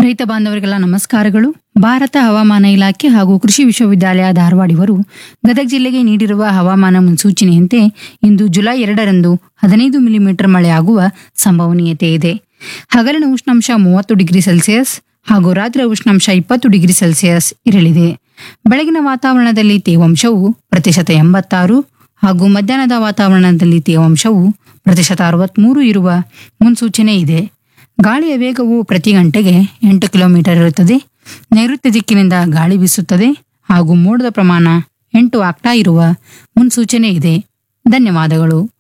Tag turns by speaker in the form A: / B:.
A: ರೈತ ಬಾಂಧವರಿಗೆಲ್ಲ ನಮಸ್ಕಾರಗಳು ಭಾರತ ಹವಾಮಾನ ಇಲಾಖೆ ಹಾಗೂ ಕೃಷಿ ವಿಶ್ವವಿದ್ಯಾಲಯ ಧಾರವಾಡ ಇವರು ಗದಗ ಜಿಲ್ಲೆಗೆ ನೀಡಿರುವ ಹವಾಮಾನ ಮುನ್ಸೂಚನೆಯಂತೆ ಇಂದು ಜುಲೈ ಎರಡರಂದು ಹದಿನೈದು ಮಿಲಿಮೀಟರ್ ಮಳೆಯಾಗುವ ಸಂಭವನೀಯತೆ ಇದೆ ಹಗಲಿನ ಉಷ್ಣಾಂಶ ಮೂವತ್ತು ಡಿಗ್ರಿ ಸೆಲ್ಸಿಯಸ್ ಹಾಗೂ ರಾತ್ರಿಯ ಉಷ್ಣಾಂಶ ಇಪ್ಪತ್ತು ಡಿಗ್ರಿ ಸೆಲ್ಸಿಯಸ್ ಇರಲಿದೆ ಬೆಳಗಿನ ವಾತಾವರಣದಲ್ಲಿ ತೇವಾಂಶವು ಪ್ರತಿಶತ ಎಂಬತ್ತಾರು ಹಾಗೂ ಮಧ್ಯಾಹ್ನದ ವಾತಾವರಣದಲ್ಲಿ ತೇವಾಂಶವು ಪ್ರತಿಶತ ಅರವತ್ಮೂರು ಇರುವ ಮುನ್ಸೂಚನೆ ಇದೆ ಗಾಳಿಯ ವೇಗವು ಪ್ರತಿ ಗಂಟೆಗೆ ಎಂಟು ಕಿಲೋಮೀಟರ್ ಇರುತ್ತದೆ ನೈಋತ್ಯ ದಿಕ್ಕಿನಿಂದ ಗಾಳಿ ಬೀಸುತ್ತದೆ ಹಾಗೂ ಮೋಡದ ಪ್ರಮಾಣ ಎಂಟು ಆಗ್ತಾ ಇರುವ ಮುನ್ಸೂಚನೆ ಇದೆ ಧನ್ಯವಾದಗಳು